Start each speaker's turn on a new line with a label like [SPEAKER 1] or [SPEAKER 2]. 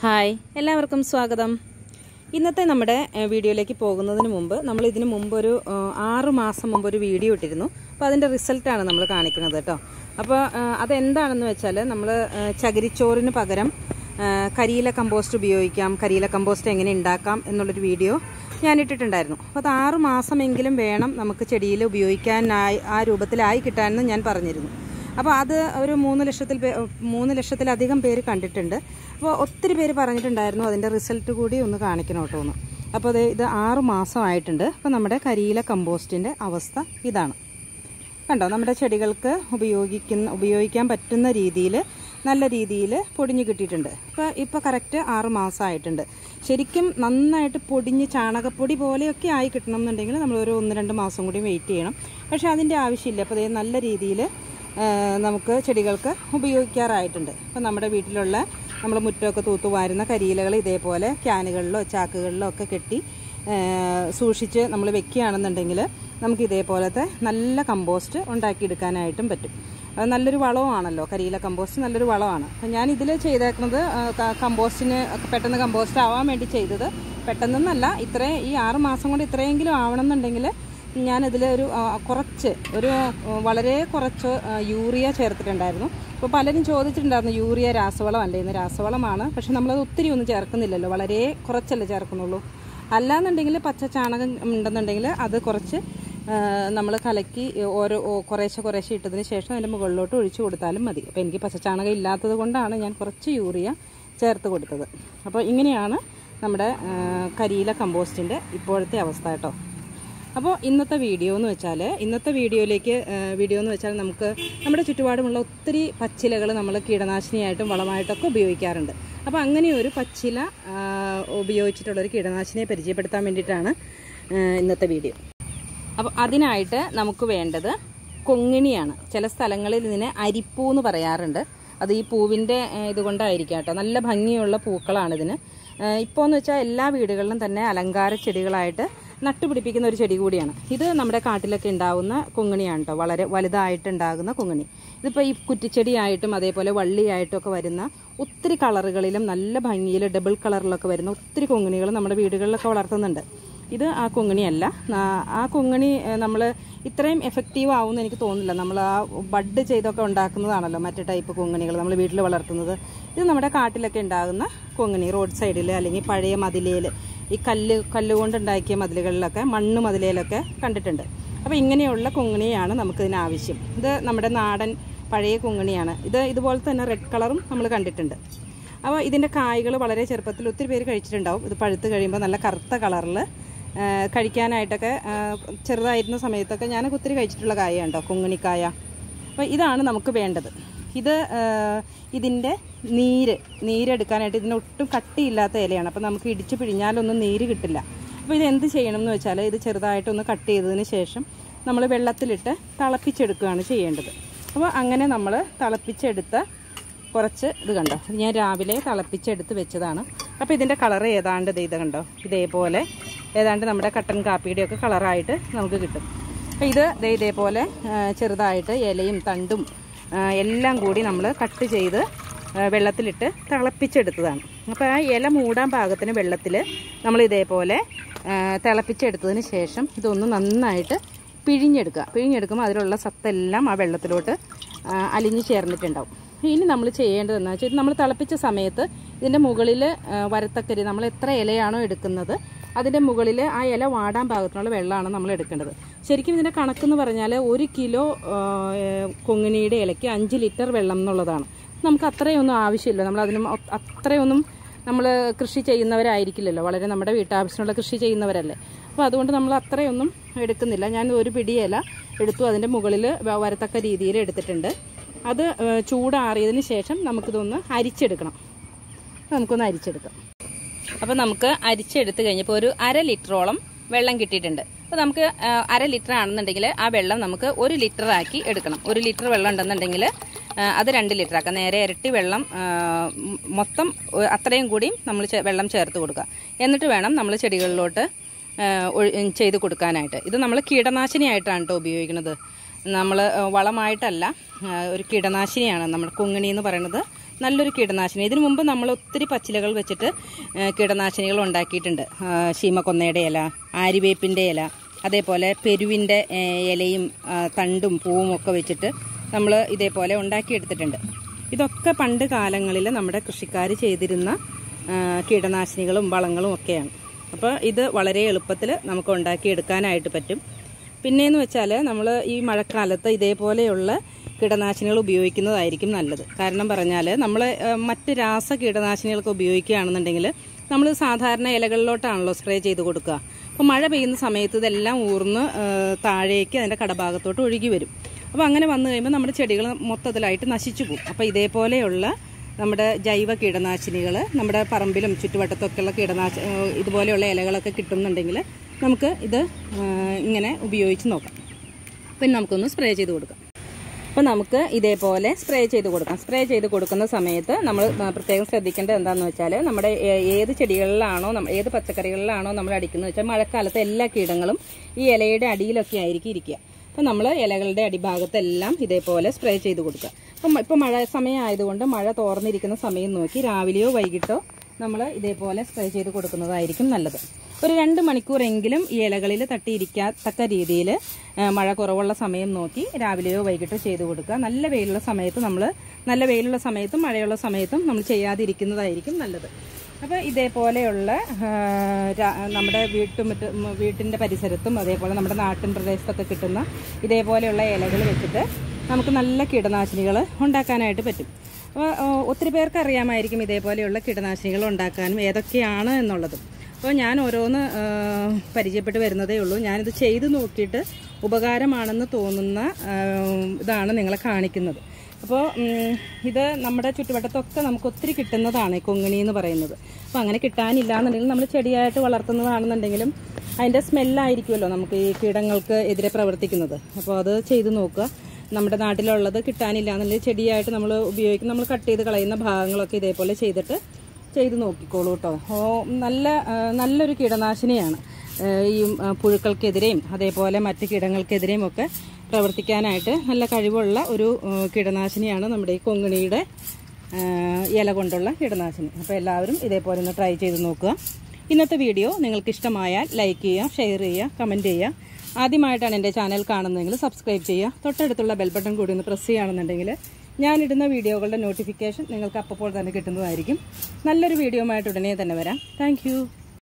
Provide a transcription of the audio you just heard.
[SPEAKER 1] hi എല്ലാവർക്കും സ്വാഗതം ഇന്നത്തെ നമ്മുടെ ഏഹ്, വീഡിയോയിലേക്ക് പോകുന്നതിന് മുമ്പ് നമ്മൾ ഇതിന് മുമ്പ് ഒരു ഏഹ്, ആറ് മാസം മുമ്പ് ഒരു വീഡിയോ ഇട്ടിരുന്നു അപ്പോൾ അതിൻ്റെ റിസൾട്ടാണ് നമ്മൾ കാണിക്കുന്നത് കേട്ടോ അപ്പോൾ ഏഹ്, അതെന്താണെന്ന് വെച്ചാൽ നമ്മൾ ഏഹ്, ചകിരിച്ചോറിന് പകരം ഏഹ്, കരിയില കമ്പോസ്റ്റ് ഉപയോഗിക്കാം കരിയില കമ്പോസ്റ്റ് എങ്ങനെ ഉണ്ടാക്കാം എന്നുള്ളൊരു വീഡിയോ ഞാൻ ഇട്ടിട്ടുണ്ടായിരുന്നു അപ്പോൾ അത് ആറ് മാസമെങ്കിലും വേണം നമുക്ക് ചെടിയിൽ ഉപയോഗിക്കാനായി ആ രൂപത്തിലായി കിട്ടാനെന്ന് ഞാൻ പറഞ്ഞിരുന്നു അപ്പോൾ അത് ഒരു മൂന്ന് ലക്ഷത്തിൽ പേ- മൂന്ന് ലക്ഷത്തിലധികം പേര് കണ്ടിട്ടുണ്ട് അപ്പോൾ ഒത്തിരി പേര് പറഞ്ഞിട്ടുണ്ടായിരുന്നു അതിൻ്റെ റിസൾട്ട് കൂടി ഒന്ന് കാണിക്കണം കേട്ടോ എന്ന് അപ്പോൾ അത് ഇത് ആറ് മാസമായിട്ടുണ്ട് അപ്പോൾ നമ്മുടെ കരിയില കമ്പോസ്റ്റിൻ്റെ അവസ്ഥ ഇതാണ് കണ്ടോ നമ്മുടെ ചെടികൾക്ക് ഉപയോഗിക്കുന്ന ഉപയോഗിക്കാൻ പറ്റുന്ന രീതിയിൽ നല്ല രീതിയിൽ പൊടിഞ്ഞ് കിട്ടിയിട്ടുണ്ട് ഇപ്പോൾ ഇപ്പോൾ കറക്റ്റ് ആറ് മാസമായിട്ടുണ്ട് ശരിക്കും നന്നായിട്ട് പൊടിഞ്ഞ് ചാണകപ്പൊടി പോലെയൊക്കെ ആയി കിട്ടണം എന്നുണ്ടെങ്കിൽ നമ്മൾ ഒരു ഒന്ന് രണ്ട് മാസം കൂടി വെയിറ്റ് ചെയ്യണം പക്ഷേ അതിൻ്റെ ആവശ്യമില്ല അപ്പോൾ ഇത് നല്ല രീതിയിൽ നമുക്ക് ചെടികൾക്ക് ഉപയോഗിക്കാറായിട്ടുണ്ട് അപ്പോൾ നമ്മുടെ വീട്ടിലുള്ള നമ്മൾ മുറ്റമൊക്കെ തൂത്തു വാരുന്ന കരിയിലകൾ ഇതേപോലെ ക്യാനുകളിലോ ചാക്കുകളിലോ ഒക്കെ കെട്ടി ആ, സൂക്ഷിച്ച് നമ്മൾ വെക്കുകയാണെന്നുണ്ടെങ്കിൽ നമുക്ക് ഇതേപോലത്തെ നല്ല കമ്പോസ്റ്റ് ഉണ്ടാക്കിയെടുക്കാനായിട്ടും പറ്റും അത് നല്ലൊരു വളവുമാണല്ലോ കരിയില കമ്പോസ്റ്റ് നല്ലൊരു വളമാണ് അപ്പം ഞാൻ ഇതിൽ ചെയ്തേക്കുന്നത് ആ, ക- കമ്പോസ്റ്റിന് പെട്ടെന്ന് കമ്പോസ്റ്റ് ആവാൻ വേണ്ടി ചെയ്തത് പെട്ടെന്നല്ല ഇത്രയും ഈ ആറ് മാസം കൊണ്ട് ഇത്രയെങ്കിലും ആവണം എന്നുണ്ടെങ്കിൽ ഞാനിതിൽ ഒരു ആ, കുറച്ച് ഒരു ആ, വളരെ കുറച്ച് ആ, യൂറിയ ചേർത്തിട്ടുണ്ടായിരുന്നു അപ്പോൾ പലരും ചോദിച്ചിട്ടുണ്ടായിരുന്നു യൂറിയ രാസവളം അല്ലേ ഇന്ന് രാസവളമാണ് പക്ഷെ നമ്മളത് ഒത്തിരി ഒന്നും ചേർക്കുന്നില്ലല്ലോ വളരെ കുറച്ചല്ലേ ചേർക്കുന്നുള്ളൂ അല്ലാന്നുണ്ടെങ്കിൽ പച്ച ചാണകം ഉണ്ടെന്നുണ്ടെങ്കിൽ അത് കുറച്ച് നമ്മൾ കലക്കി ഓരോ ഓ- കുറേശ്ശെ കുറേശ്ശെ ഇട്ടതിന് ശേഷം അതിൻ്റെ മുകളിലോട്ട് ഒഴിച്ചു കൊടുത്താലും മതി അപ്പോൾ എനിക്ക് പച്ചച്ചാണകം ഇല്ലാത്തത് കൊണ്ടാണ് ഞാൻ കുറച്ച് യൂറിയ ചേർത്ത് കൊടുത്തത് അപ്പോൾ ഇങ്ങനെയാണ് നമ്മുടെ ആ, കരിയില കമ്പോസ്റ്റിൻ്റെ ഇപ്പോഴത്തെ അവസ്ഥ കേട്ടോ അപ്പോൾ ഇന്നത്തെ വീഡിയോ എന്ന് വെച്ചാൽ ഇന്നത്തെ വീഡിയോയിലേക്ക് ആ, വീഡിയോ എന്ന് വെച്ചാൽ നമുക്ക് നമ്മുടെ ചുറ്റുപാടുമുള്ള ഒത്തിരി പച്ചിലകൾ നമ്മൾ കീടനാശിനിയായിട്ടും വളമായിട്ടൊക്കെ ഉപയോഗിക്കാറുണ്ട് അപ്പോൾ അങ്ങനെ ഒരു പച്ചില ആ, ഉപയോഗിച്ചിട്ടുള്ളൊരു കീടനാശിനിയെ പരിചയപ്പെടുത്താൻ വേണ്ടിയിട്ടാണ് ആ, ഇന്നത്തെ വീഡിയോ അപ്പോൾ അതിനായിട്ട് നമുക്ക് വേണ്ടത് കൊങ്ങിണിയാണ് ചില സ്ഥലങ്ങളിൽ ഇതിനെ അരിപ്പൂ എന്ന് പറയാറുണ്ട് അത് ഈ പൂവിൻ്റെ ഏഹ്, ഇതുകൊണ്ടായിരിക്കാം കേട്ടോ നല്ല ഭംഗിയുള്ള പൂക്കളാണ് ഇതിന് ഇപ്പോൾ എന്ന് വെച്ചാൽ എല്ലാ വീടുകളിലും തന്നെ അലങ്കാര ചെടികളായിട്ട് നട്ടുപിടിപ്പിക്കുന്ന ഒരു ചെടി കൂടിയാണ് ഇത് നമ്മുടെ കാട്ടിലൊക്കെ ഉണ്ടാവുന്ന കൊങ്ങിണിയാണ് കേട്ടോ വളരെ വലുതായിട്ട് ഉണ്ടാകുന്ന കൊങ്ങിണി ഇതിപ്പോൾ ഈ കുറ്റിച്ചെടിയായിട്ടും അതേപോലെ വള്ളിയായിട്ടും ഒക്കെ വരുന്ന ഒത്തിരി കളറുകളിലും നല്ല ഭംഗിയിൽ ഡബിൾ കളറിലൊക്കെ വരുന്ന ഒത്തിരി കൊങ്ങിണികൾ നമ്മുടെ വീടുകളിലൊക്കെ വളർത്തുന്നുണ്ട് ഇത് ആ കൊങ്ങിണിയല്ല ആ- ആ കൊങ്ങിണി നമ്മൾ ഇത്രയും എഫക്റ്റീവ് ആവുമെന്ന് എനിക്ക് തോന്നുന്നില്ല നമ്മൾ ആ ബഡ് ചെയ്തൊക്കെ ഉണ്ടാക്കുന്നതാണല്ലോ മറ്റു ടൈപ്പ് കൊങ്ങിണികൾ നമ്മൾ വീട്ടിൽ വളർത്തുന്നത് ഇത് നമ്മുടെ കാട്ടിലൊക്കെ ഉണ്ടാകുന്ന കൊങ്ങിണി റോഡ് സൈഡിൽ അല്ലെങ്കിൽ പഴയ മതിലയിൽ ഈ കല്ല് കല്ലുകൊണ്ട് ഉണ്ടാക്കിയ മതിലുകളിലൊക്കെ മണ്ണ് മതിലയിലൊക്കെ കണ്ടിട്ടുണ്ട് അപ്പോൾ ഇങ്ങനെയുള്ള കൊങ്ങിണിയാണ് നമുക്കിതിന് ആവശ്യം ഇത് നമ്മുടെ നാടൻ പഴയ കൊങ്ങിണിയാണ് ഇത് ഇതുപോലെ തന്നെ റെഡ് കളറും നമ്മൾ കണ്ടിട്ടുണ്ട് അപ്പോൾ ഇതിൻ്റെ കായ്കൾ വളരെ ചെറുപ്പത്തിൽ ഒത്തിരി പേര് കഴിച്ചിട്ടുണ്ടാവും ഇത് പഴുത്ത് കഴിയുമ്പോൾ നല്ല കറുത്ത കളറിൽ കഴിക്കാനായിട്ടൊക്കെ ആ, ചെറുതായിരുന്ന സമയത്തൊക്കെ ഞാനൊക്കെ ഒത്തിരി കഴിച്ചിട്ടുള്ള കായാണ് കേട്ടോ കുങ്ങിണിക്കായ അപ്പോൾ ഇതാണ് നമുക്ക് വേണ്ടത് ഇത് ആ, ഇതിൻ്റെ നീര് നീരെടുക്കാനായിട്ട് ഇതിന് ഒട്ടും കട്ടിയില്ലാത്ത ഇലയാണ് അപ്പോൾ നമുക്ക് ഇടിച്ച് പിഴിഞ്ഞാലൊന്നും നീര് കിട്ടില്ല അപ്പോൾ ഇത് എന്ത് ചെയ്യണം എന്ന് വെച്ചാൽ ഇത് ചെറുതായിട്ടൊന്ന് കട്ട് ചെയ്തതിന് ശേഷം നമ്മൾ വെള്ളത്തിലിട്ട് തിളപ്പിച്ചെടുക്കുകയാണ് ചെയ്യേണ്ടത് അപ്പോൾ അങ്ങനെ നമ്മൾ തിളപ്പിച്ചെടുത്ത കുറച്ച് ഇത് കണ്ടോ ഇത് ഞാൻ രാവിലെ തിളപ്പിച്ചെടുത്ത് വെച്ചതാണ് അപ്പോൾ ഇതിൻ്റെ കളർ ഏതാണ്ട് ദേ ഇത് കണ്ടോ ഇതേപോലെ ഏതാണ്ട് നമ്മുടെ കട്ടൻ കാപ്പിയുടെയൊക്കെ കളറായിട്ട് നമുക്ക് കിട്ടും അപ്പോൾ ഇത് ദേ ഇതേപോലെ ആ, ചെറുതായിട്ട് ഇലയും തണ്ടും ആ, എല്ലാം കൂടി നമ്മൾ കട്ട് ചെയ്ത് ആ, വെള്ളത്തിലിട്ട് തിളപ്പിച്ചെടുത്തതാണ് അപ്പോൾ ആ ഇല മൂടാൻ പാകത്തിന് വെള്ളത്തിൽ നമ്മൾ ഇതേപോലെ ആ, തിളപ്പിച്ചെടുത്തതിന് ശേഷം ഇതൊന്ന് നന്നായിട്ട് പിഴിഞ്ഞെടുക്കുക പിഴിഞ്ഞെടുക്കുമ്പോൾ അതിലുള്ള സത്തെല്ലാം ആ വെള്ളത്തിലോട്ട് ആ, അലിഞ്ഞു ചേർന്നിട്ടുണ്ടാവും ഇനി നമ്മൾ ചെയ്യേണ്ടത് എന്താ വെച്ചാൽ ഇത് നമ്മൾ തിളപ്പിച്ച സമയത്ത് ഇതിൻ്റെ മുകളിൽ വരത്തക്കരി നമ്മൾ എത്ര ഇലയാണോ എടുക്കുന്നത് അതിൻ്റെ മുകളിൽ ആ ഇല വാടാൻ പാകത്തിനുള്ള വെള്ളമാണ് നമ്മൾ എടുക്കേണ്ടത് ശരിക്കും ഇതിൻ്റെ കണക്കെന്ന് പറഞ്ഞാൽ ഒരു കിലോ ആ, കൊങ്ങിണിയുടെ ഇലയ്ക്ക് അഞ്ച് ലിറ്റർ വെള്ളം എന്നുള്ളതാണ് നമുക്ക് അത്രയൊന്നും ആവശ്യമില്ല നമ്മൾ അതിന് അത്രയൊന്നും നമ്മൾ കൃഷി ചെയ്യുന്നവരായിരിക്കില്ലല്ലോ വളരെ നമ്മുടെ വീട്ടാവശ്യത്തിനുള്ള കൃഷി ചെയ്യുന്നവരല്ലേ അപ്പോൾ അതുകൊണ്ട് നമ്മൾ അത്രയൊന്നും എടുക്കുന്നില്ല ഞാൻ ഒരു പിടി ഇല എടുത്തു അതിൻ്റെ മുകളിൽ വ- വരത്തക്ക രീതിയിൽ എടുത്തിട്ടുണ്ട് അത് ഏഹ്, ചൂടാറിയതിന് ശേഷം നമുക്കിതൊന്ന് അരിച്ചെടുക്കണം നമുക്കൊന്ന് അരിച്ചെടുക്കാം അപ്പോൾ നമുക്ക് അരിച്ചെടുത്ത് കഴിഞ്ഞപ്പോൾ ഒരു അര ലിറ്ററോളം വെള്ളം കിട്ടിയിട്ടുണ്ട് അപ്പോൾ നമുക്ക് ആ, അര ലിറ്റർ ആണെന്നുണ്ടെങ്കിൽ ആ വെള്ളം നമുക്ക് ഒരു ലിറ്റർ ആക്കി എടുക്കണം ഒരു ലിറ്റർ വെള്ളം ഉണ്ടെന്നുണ്ടെങ്കിൽ ആ, അത് രണ്ട് ലിറ്റർ ആക്കാം നേരെ ഇരട്ടി വെള്ളം ആ, മ് മൊത്തം ഒ- അത്രയും കൂടിയും നമ്മൾ ചെ- വെള്ളം ചേർത്ത് കൊടുക്കുക എന്നിട്ട് വേണം നമ്മൾ ചെടികളിലോട്ട് ആ, ഒഴി- ചെയ്ത് കൊടുക്കാനായിട്ട് ഇത് നമ്മൾ കീടനാശിനിയായിട്ടാണ് കേട്ടോ ഉപയോഗിക്കുന്നത് നമ്മൾ വളമായിട്ടല്ല ആ, ഒരു കീടനാശിനിയാണ് നമ്മുടെ കുങ്ങിണി എന്ന് പറയുന്നത് നല്ലൊരു കീടനാശിനി ഇതിനു മുമ്പ് നമ്മൾ ഒത്തിരി പച്ചിലകൾ വെച്ചിട്ട് ആ, കീടനാശിനികൾ ഉണ്ടാക്കിയിട്ടുണ്ട് ആ, ശീമക്കൊന്നയുടെ ഇല ആര്യവേപ്പിൻ്റെ ഇല അതേപോലെ പെരുവിൻ്റെ ഏ, ഇലയും ആ, തണ്ടും പൂവും ഒക്കെ വെച്ചിട്ട് നമ്മൾ ഇതേപോലെ ഉണ്ടാക്കിയെടുത്തിട്ടുണ്ട് ഇതൊക്കെ പണ്ട് കാലങ്ങളിൽ നമ്മുടെ കൃഷിക്കാർ ചെയ്തിരുന്ന ആ, കീടനാശിനികളും വളങ്ങളും ഒക്കെയാണ് അപ്പോൾ ഇത് വളരെ എളുപ്പത്തിൽ നമുക്ക് ഉണ്ടാക്കിയെടുക്കാനായിട്ട് പറ്റും പിന്നെയെന്ന് വെച്ചാൽ നമ്മൾ ഈ മഴക്കാലത്ത് ഇതേപോലെയുള്ള കീടനാശിനികൾ ഉപയോഗിക്കുന്നതായിരിക്കും നല്ലത് കാരണം പറഞ്ഞാൽ നമ്മൾ മറ്റ് രാസ കീടനാശിനികളൊക്കെ ഉപയോഗിക്കുകയാണെന്നുണ്ടെങ്കിൽ നമ്മൾ സാധാരണ ഇലകളിലോട്ടാണല്ലോ സ്പ്രേ ചെയ്ത് കൊടുക്കുക അപ്പോൾ മഴ പെയ്യുന്ന സമയത്ത് ഇതെല്ലാം ഊർന്ന് ആ, താഴേക്ക് അതിൻ്റെ കടഭാഗത്തോട്ട് ഒഴുകി വരും അപ്പോൾ അങ്ങനെ വന്നു കഴിയുമ്പോൾ നമ്മുടെ ചെടികൾ മൊത്തത്തിലായിട്ട് നശിച്ചു പോകും അപ്പോൾ ഇതേപോലെയുള്ള നമ്മുടെ ജൈവ കീടനാശിനികൾ നമ്മുടെ പറമ്പിലും ചുറ്റുവട്ടത്തൊക്കെയുള്ള കീടനാശി ഏഹ് ഇതുപോലെയുള്ള ഇലകളൊക്കെ കിട്ടുന്നുണ്ടെങ്കിൽ നമുക്ക് ഇത് ഏഹ് ഇങ്ങനെ ഉപയോഗിച്ച് നോക്കാം പിന്നെ നമുക്കൊന്ന് സ്പ്രേ ചെയ്ത് കൊടുക്കാം അപ്പോൾ നമുക്ക് ഇതേപോലെ സ്പ്രേ ചെയ്ത് കൊടുക്കാം സ്പ്രേ ചെയ്ത് കൊടുക്കുന്ന സമയത്ത് നമ്മൾ പ്രത്യേകം ശ്രദ്ധിക്കേണ്ടത് എന്താണെന്ന് വെച്ചാൽ നമ്മുടെ ഏ- ഏത് ചെടികളിലാണോ നമ്മ- ഏത് പച്ചക്കറികളിലാണോ നമ്മൾ അടിക്കുന്നത് വെച്ചാൽ മഴക്കാലത്ത് എല്ലാ കീടങ്ങളും ഈ ഇലയുടെ അടിയിലൊക്കെ ആയിരിക്കും ഇരിക്കുക അപ്പോൾ നമ്മൾ ഇലകളുടെ അടിഭാഗത്തെല്ലാം ഇതേപോലെ സ്പ്രേ ചെയ്ത് കൊടുക്കുക അപ്പം ഇപ്പോൾ മഴ സമയം ആയതുകൊണ്ട് മഴ തോർന്നിരിക്കുന്ന സമയം നോക്കി രാവിലെയോ വൈകിട്ടോ നമ്മൾ ഇതേപോലെ സ്പ്രേ ചെയ്ത് കൊടുക്കുന്നതായിരിക്കും നല്ലത് ഒരു രണ്ട് മണിക്കൂറെങ്കിലും ഈ ഇലകളിൽ തട്ടിയിരിക്കത്തക്ക രീതിയിൽ മഴ കുറവുള്ള സമയം നോക്കി രാവിലെയോ വൈകിട്ടോ ചെയ്ത് കൊടുക്കുക നല്ല വെയിലുള്ള സമയത്ത് നമ്മൾ നല്ല വെയിലുള്ള സമയത്തും മഴയുള്ള സമയത്തും നമ്മൾ ചെയ്യാതിരിക്കുന്നതായിരിക്കും നല്ലത് അപ്പോൾ ഇതേപോലെയുള്ള ആ, രാ- നമ്മുടെ വീട്ടുമുറ്റ വീട്ടിൻ്റെ പരിസരത്തും അതേപോലെ നമ്മുടെ നാട്ടിൻ പ്രദേശത്തൊക്കെ കിട്ടുന്ന ഇതേപോലെയുള്ള ഇലകൾ വെച്ചിട്ട് നമുക്ക് നല്ല കീടനാശിനികൾ ഉണ്ടാക്കാനായിട്ട് പറ്റും അപ്പോൾ ആ, ഒത്തിരി പേർക്ക് അറിയാമായിരിക്കും ഇതേപോലെയുള്ള കീടനാശിനികൾ ഉണ്ടാക്കാനും ഏതൊക്കെയാണ് എന്നുള്ളത് അപ്പോൾ ഞാൻ ഓരോന്ന് ആ, പരിചയപ്പെട്ട് വരുന്നതേ ഉള്ളൂ ഞാനിത് ചെയ്ത് നോക്കിയിട്ട് ഉപകാരമാണെന്ന് തോന്നുന്ന ആ, ഇതാണ് നിങ്ങളെ കാണിക്കുന്നത് അപ്പോൾ ഉം, ഇത് നമ്മുടെ ചുറ്റുവട്ടത്തൊക്കെ നമുക്ക് ഒത്തിരി കിട്ടുന്നതാണ് ഈ കൊങ്ങിണി എന്ന് പറയുന്നത് അപ്പോൾ അങ്ങനെ കിട്ടാനില്ല എന്നുണ്ടെങ്കിൽ നമ്മൾ ചെടിയായിട്ട് വളർത്തുന്നതാണെന്നുണ്ടെങ്കിലും അതിൻ്റെ സ്മെല്ലായിരിക്കുമല്ലോ നമുക്ക് ഈ കീടങ്ങൾക്ക് എതിരെ പ്രവർത്തിക്കുന്നത് അപ്പോൾ അത് ചെയ്ത് നോക്കുക നമ്മുടെ നാട്ടിലുള്ളത് കിട്ടാനില്ല എന്നുണ്ടെങ്കിൽ ചെടിയായിട്ട് നമ്മൾ ഉപയോഗിക്കും നമ്മൾ കട്ട് ചെയ്ത് കളയുന്ന ഭാഗങ്ങളൊക്കെ ഇതേപോലെ ചെയ്തിട്ട് ചെയ്ത് നോക്കിക്കോളൂ കേട്ടോ ഓ നല്ല ആ, നല്ലൊരു കീടനാശിനിയാണ് ആ, ഈ ആ, പുഴുക്കൾക്കെതിരെയും അതേപോലെ മറ്റ് കീടങ്ങൾക്കെതിരെയും ഒക്കെ പ്രവർത്തിക്കാനായിട്ട് നല്ല കഴിവുള്ള ഒരു ആ, കീടനാശിനിയാണ് നമ്മുടെ ഈ കൊങ്ങിണിയുടെ ആ, ഇല കൊണ്ടുള്ള കീടനാശിനി അപ്പോൾ എല്ലാവരും ഇതേപോലെ ഒന്ന് ട്രൈ ചെയ്ത് നോക്കുക ഇന്നത്തെ വീഡിയോ നിങ്ങൾക്ക് ഇഷ്ടമായാൽ ലൈക്ക് ചെയ്യുക ഷെയർ ചെയ്യുക കമൻറ്റ് ചെയ്യുക ആദ്യമായിട്ടാണ് എൻ്റെ ചാനൽ കാണുന്നതെങ്കിൽ സബ്സ്ക്രൈബ് ചെയ്യുക തൊട്ടടുത്തുള്ള ബെൽ ബട്ടൺ കൂടി ഒന്ന് പ്രസ് ചെയ്യുകയാണെന്നുണ്ടെങ്കിൽ ഞാനിടുന്ന വീഡിയോകളുടെ നോട്ടിഫിക്കേഷൻ നിങ്ങൾക്ക് അപ്പോൾ തന്നെ കിട്ടുന്നതായിരിക്കും നല്ലൊരു വീഡിയോ ആയിട്ട് ഉടനെ തന്നെ വരാം താങ്ക്